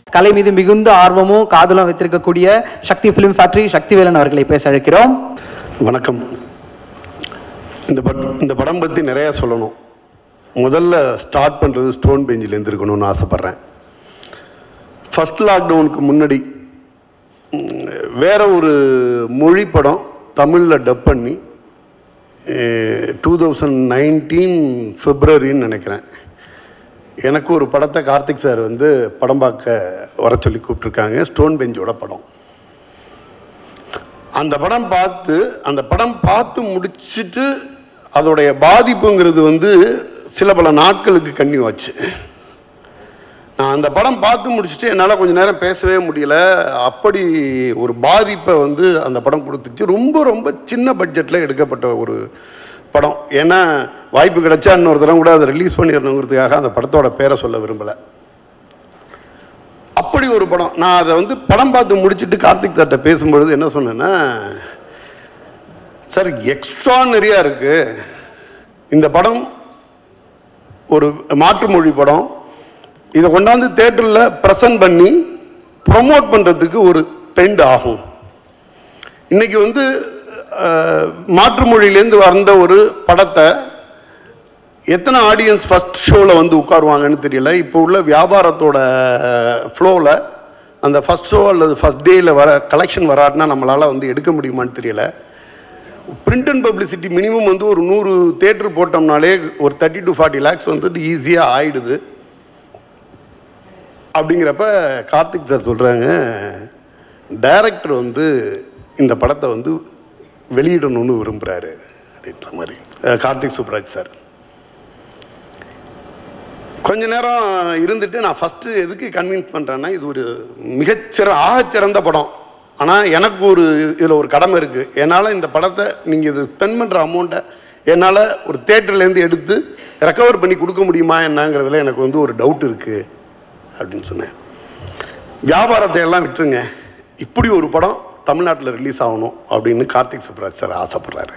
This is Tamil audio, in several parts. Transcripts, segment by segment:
கலை மீது மிகுந்த ஆர்வமும் காதலும் வைத்திருக்கக்கூடிய சக்தி ஃபிலிம் ஃபேக்டரி சக்திவேலன் அவர்களை பேச அழைக்கிறோம் வணக்கம் இந்த பட் இந்த படம் பற்றி நிறையா சொல்லணும் முதல்ல ஸ்டார்ட் பண்ணுறது ஸ்டோன் பெஞ்சிலேருந்து இருக்கணும்னு ஆசைப்பட்றேன் ஃபஸ்ட் லாக்டவுனுக்கு முன்னாடி ம், வேற ஒரு மொழி படம் தமிழில் டப் பண்ணி டூ தௌசண்ட் நைன்டீன் ஃபிப்ரவரின்னு நினைக்கிறேன் எனக்கு ஒரு படத்தை கார்த்திக் சார் வந்து படம் பார்க்க வர சொல்லி கூப்பிட்ருக்காங்க ஸ்டோன் பெஞ்சோட படம் அந்த படம் பார்த்து அந்த படம் பார்த்து முடிச்சிட்டு அதோடைய பாதிப்புங்கிறது வந்து சில பல நாட்களுக்கு கண்ணி வச்சு நான் அந்த படம் பார்த்து முடிச்சுட்டு என்னால் கொஞ்ச நேரம் பேசவே முடியல அப்படி ஒரு பாதிப்பை வந்து அந்த படம் கொடுத்துச்சு ரொம்ப ரொம்ப சின்ன பட்ஜெட்டில் எடுக்கப்பட்ட ஒரு படம் ஏன்னா வாய்ப்பு கிடைச்சா இன்னொரு தரம் கூட அதை ரிலீஸ் பண்ணிடணுங்கிறதுக்காக அந்த படத்தோட பேரை சொல்ல விரும்பலை அப்படி ஒரு படம் நான் அதை வந்து படம் பார்த்து முடிச்சுட்டு கார்த்திக் சார்ட்ட பேசும்பொழுது என்ன சொன்னேன்னா சார் எக்ஸ்ட்ரானரியாக இருக்கு இந்த படம் ஒரு மாற்று மொழி படம் இதை கொண்டாந்து தேட்டரில் ப்ரெசன்ட் பண்ணி ப்ரொமோட் பண்ணுறதுக்கு ஒரு ட்ரெண்ட் ஆகும் இன்னைக்கு வந்து அஹ், மாற்று மொழியிலேருந்து வந்த ஒரு படத்தை எத்தனை ஆடியன்ஸ் ஃபர்ஸ்ட் ஷோவில் வந்து உட்காருவாங்கன்னு தெரியல இப்போ உள்ள வியாபாரத்தோட ஃப்ளோவில் அந்த ஃபர்ஸ்ட் ஷோ அல்லது ஃபர்ஸ்ட் டேயில் வர கலெக்ஷன் வராட்டினா நம்மளால் வந்து எடுக்க முடியுமான்னு தெரியல பிரிண்ட் அண்ட் பப்ளிசிட்டி மினிமம் வந்து ஒரு நூறு தேட்டர் போட்டோம்னாலே ஒரு தேர்ட்டி டு ஃபார்ட்டி லேக்ஸ் வந்துட்டு ஈஸியாக ஆயிடுது அப்படிங்கிறப்ப கார்த்திக் சார் சொல்கிறாங்க டைரக்டர் வந்து இந்த படத்தை வந்து வெளியிடணும்னு விரும்புகிறாரு அப்படின்ற மாதிரி அஹ் கார்த்திக் சுப்ராஜ் சார் கொஞ்ச நேரம் இருந்துட்டு நான் ஃபஸ்ட்டு எதுக்கு கன்வின்ஸ் பண்ணுறேன்னா இது ஒரு மிகச்சிற ஆகச்சிறந்த படம் ஆனால் எனக்கு ஒரு இதில் ஒரு கடமை இருக்குது என்னால் இந்த படத்தை நீங்கள் இது ஸ்பெண்ட் பண்ணுற அமௌண்ட்டை என்னால் ஒரு தேட்டர்லேருந்து எடுத்து ரெக்கவர் பண்ணி கொடுக்க முடியுமா என்னங்கிறதுல எனக்கு வந்து ஒரு டவுட் இருக்குது அப்படின்னு சொன்னேன் வியாபாரத்தை எல்லாம் விட்டுருங்க இப்படி ஒரு படம் தமிழ்நாட்டில் ரிலீஸ் ஆகணும் அப்படின்னு கார்த்திக் சுப்ராஜ் சார் ஆசைப்படுறாரு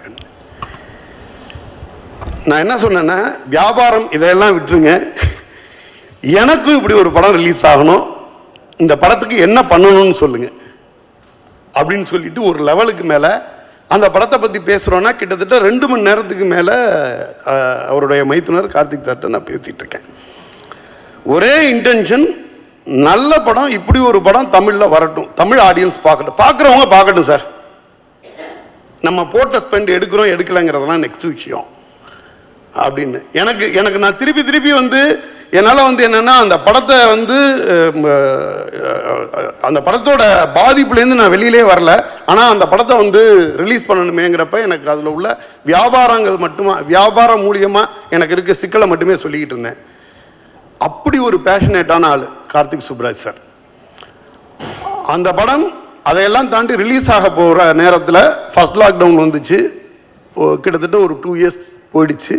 நான் என்ன சொன்னேன்னா வியாபாரம் இதையெல்லாம் விட்டுருங்க எனக்கும் இப்படி ஒரு படம் ரிலீஸ் ஆகணும் இந்த படத்துக்கு என்ன பண்ணணும்னு சொல்லுங்க அப்படின்னு சொல்லிட்டு ஒரு லெவலுக்கு மேலே அந்த படத்தை பற்றி பேசுகிறோன்னா கிட்டத்தட்ட ரெண்டு மணி நேரத்துக்கு மேலே அவருடைய மைத்துனர் கார்த்திக் சார்ட்ட நான் பேசிகிட்டு இருக்கேன் ஒரே இன்டென்ஷன் நல்ல படம் இப்படி ஒரு படம் தமிழில் வரட்டும் தமிழ் ஆடியன்ஸ் பார்க்கட்டும் பார்க்குறவங்க பார்க்கட்டும் சார் நம்ம போட்ட ஸ்பெண்ட் எடுக்கிறோம் எடுக்கலைங்கிறதெல்லாம் நெக்ஸ்ட் விஷயம் அப்படின்னு எனக்கு எனக்கு நான் திருப்பி திருப்பி வந்து என்னால் வந்து என்னென்னா அந்த படத்தை வந்து அஹ், அஹ், அந்த படத்தோட பாதிப்புலேருந்து நான் வெளியிலே வரல ஆனால் அந்த படத்தை வந்து ரிலீஸ் பண்ணணுமேங்கிறப்ப எனக்கு அதில் உள்ள வியாபாரங்கள் மட்டுமா வியாபாரம் மூலியமாக எனக்கு இருக்க சிக்கலை மட்டுமே சொல்லிக்கிட்டு இருந்தேன் அப்படி ஒரு பேஷனேட்டான ஆள் கார்த்திக் சுப்ராஜ் சார் அந்த படம் அதையெல்லாம் தாண்டி ரிலீஸ் ஆக போகிற நேரத்தில் ஃபர்ஸ்ட் லாக்டவுன் வந்துச்சு ஓ, கிட்டத்தட்ட ஒரு டூ இயர்ஸ் போயிடுச்சு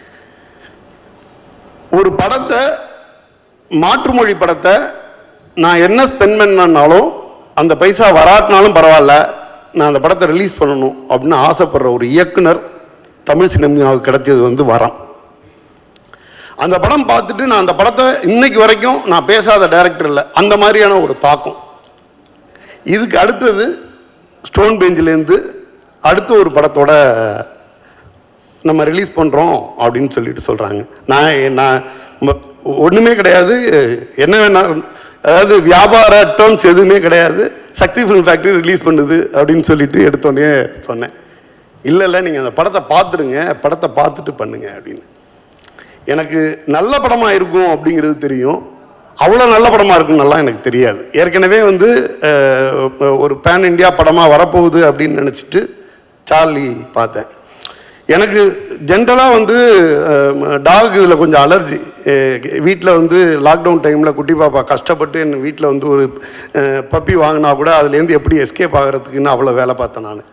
ஒரு படத்தை மாற்றுமொழி படத்தை நான் என்ன ஸ்பெண்ட் பண்ணனாலும் அந்த பைசா வராட்டினாலும் பரவாயில்ல நான் அந்த படத்தை ரிலீஸ் பண்ணணும் அப்படின்னு ஆசைப்படுற ஒரு இயக்குனர் தமிழ் சினிமாவுக்கு கிடைச்சது வந்து வரம் அந்த படம் பார்த்துட்டு நான் அந்த படத்தை இன்னைக்கு வரைக்கும் நான் பேசாத டைரக்டர் இல்லை அந்த மாதிரியான ஒரு தாக்கம் இதுக்கு அடுத்தது ஸ்டோன் பெஞ்சிலேருந்து அடுத்த ஒரு படத்தோட நம்ம ரிலீஸ் பண்ணுறோம் அப்படின்னு சொல்லிட்டு சொல்கிறாங்க நான் நான் ம- ஒண்ணுமே கிடையாது என்ன வேணா அதாவது வியாபார டேர்ம்ஸ் எதுவுமே கிடையாது சக்தி ஃபிலிம் ஃபேக்ட்ரி ரிலீஸ் பண்ணுது அப்படின்னு சொல்லிட்டு எடுத்தோடனே சொன்னேன் இல்லை இல்லை நீங்கள் அந்த படத்தை பார்த்துடுங்க படத்தை பார்த்துட்டு பண்ணுங்க அப்படின்னு எனக்கு நல்ல படமாக இருக்கும் அப்படிங்கிறது தெரியும் அவ்வளோ நல்ல படமாக இருக்குன்னெல்லாம் எனக்கு தெரியாது ஏற்கனவே வந்து அஹ், ஒரு பேன் இந்தியா படமாக வரப்போகுது அப்படின்னு நினச்சிட்டு சார்லி பார்த்தேன் எனக்கு ஜென்ரலாக வந்து டாக் இதில் கொஞ்சம் அலர்ஜி வீட்டில் வந்து லாக்டவுன் டைமில் குட்டி பாப்பா கஷ்டப்பட்டு என் வீட்டில் வந்து ஒரு பப்பி வாங்கினா கூட அதுலேருந்து எப்படி எஸ்கேப் ஆகிறதுக்குன்னு அவ்வளோ வேலை பார்த்தேன் நான்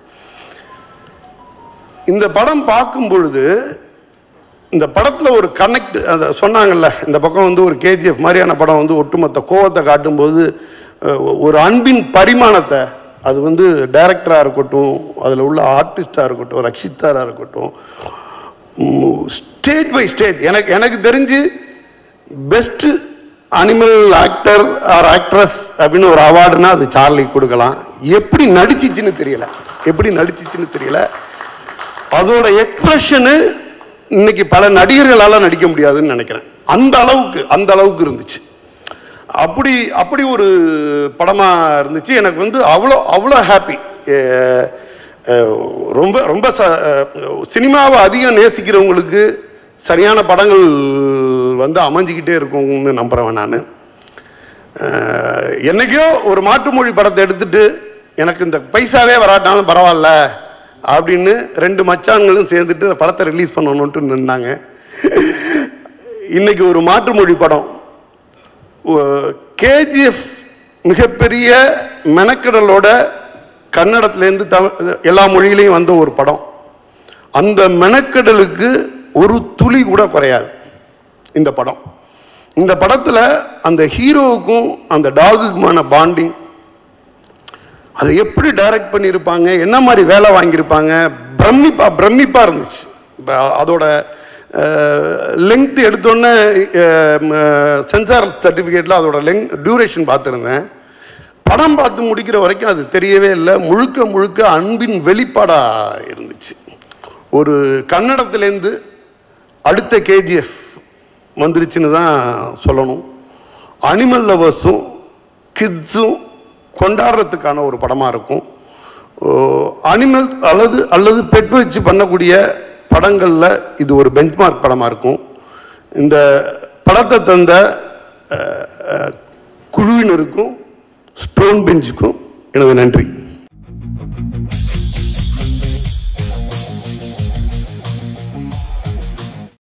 இந்த படம் பார்க்கும் பொழுது இந்த படத்தில் ஒரு கனெக்ட் அதை சொன்னாங்கல்ல இந்த பக்கம் வந்து ஒரு கேஜிஎஃப் மாதிரியான படம் வந்து ஒட்டுமொத்த கோவத்தை காட்டும்போது அஹ், ஒரு அன்பின் பரிமாணத்தை அது வந்து டைரக்டராக இருக்கட்டும் அதில் உள்ள ஆர்டிஸ்டாக இருக்கட்டும் ரக்ஷித்தாராக இருக்கட்டும் ஸ்டேஜ் பை ஸ்டேஜ் எனக்கு எனக்கு தெரிஞ்சு best animal actor or actress அப்படின்னு ஒரு அவார்டுனா அது சார்லி கொடுக்கலாம் எப்படி நடிச்சிச்சுன்னு தெரியல எப்படி நடிச்சிச்சுன்னு தெரியல அதோட எக்ஸ்பிரஷனு இன்னைக்கு பல நடிகர்களால நடிக்க முடியாதுன்னு நினைக்கிறேன் அந்த அளவுக்கு அந்த அளவுக்கு இருந்துச்சு அப்படி அப்படி ஒரு படமாக இருந்துச்சு எனக்கு வந்து அவ்வளோ அவ்வளோ ஹாப்பி ரொம்ப ரொம்ப ச அஹ், சினிமாவை அதிகம் நேசிக்கிறவங்களுக்கு சரியான படங்கள் வந்து அமைஞ்சிக்கிட்டே இருக்கும்னு நம்புகிறவன் நான் என்னைக்கோ ஒரு மாற்று மொழி படத்தை எடுத்துட்டு எனக்கு இந்த பைசாவே வராட்டாலும் பரவாயில்ல அப்படின்னு ரெண்டு மச்சான்களும் சேர்ந்துட்டு படத்தை ரிலீஸ் பண்ணணுன்ட்டு நின்னாங்க இன்னைக்கு ஒரு மாற்று மொழி படம் கேஜிஎஃப் மிகப்பெரிய மெனக்கடலோட கன்னடத்துலேருந்து தமிழ் எல்லா மொழியிலையும் வந்த ஒரு படம் அந்த மெனக்கடலுக்கு ஒரு துளி கூட குறையாது இந்த படம் இந்த படத்தில் அந்த ஹீரோவுக்கும் அந்த டாகுக்குமான பாண்டிங் அதை எப்படி டைரக்ட் பண்ணியிருப்பாங்க என்ன மாதிரி வேலை வாங்கியிருப்பாங்க பிரமிப்பா பிரமிப்பாக இருந்துச்சு இப்போ அதோட லெங்க் எடுத்தோன்னே சென்சார் சர்டிஃபிகேட்டில் அதோட லெங் டியூரேஷன் பார்த்துருந்தேன் படம் பார்த்து முடிக்கிற வரைக்கும் அது தெரியவே இல்லை முழுக்க முழுக்க அன்பின் வெளிப்பாடாக இருந்துச்சு ஒரு கன்னடத்துலேருந்து அடுத்த கேஜிஎஃப் வந்துருச்சுன்னு தான் சொல்லணும் அனிமல் லவர்ஸும் கிட்ஸும் கொண்டாடுறதுக்கான ஒரு படமாக இருக்கும் அனிமல் அல்லது அல்லது பெட் வச்சு பண்ணக்கூடிய படங்களில் இது ஒரு பெஞ்ச்மார்க் படமாக இருக்கும் இந்த படத்தை தந்த அஹ், அஹ், குழுவினருக்கும் ஸ்டோன் பெஞ்சுக்கும் எனது நன்றி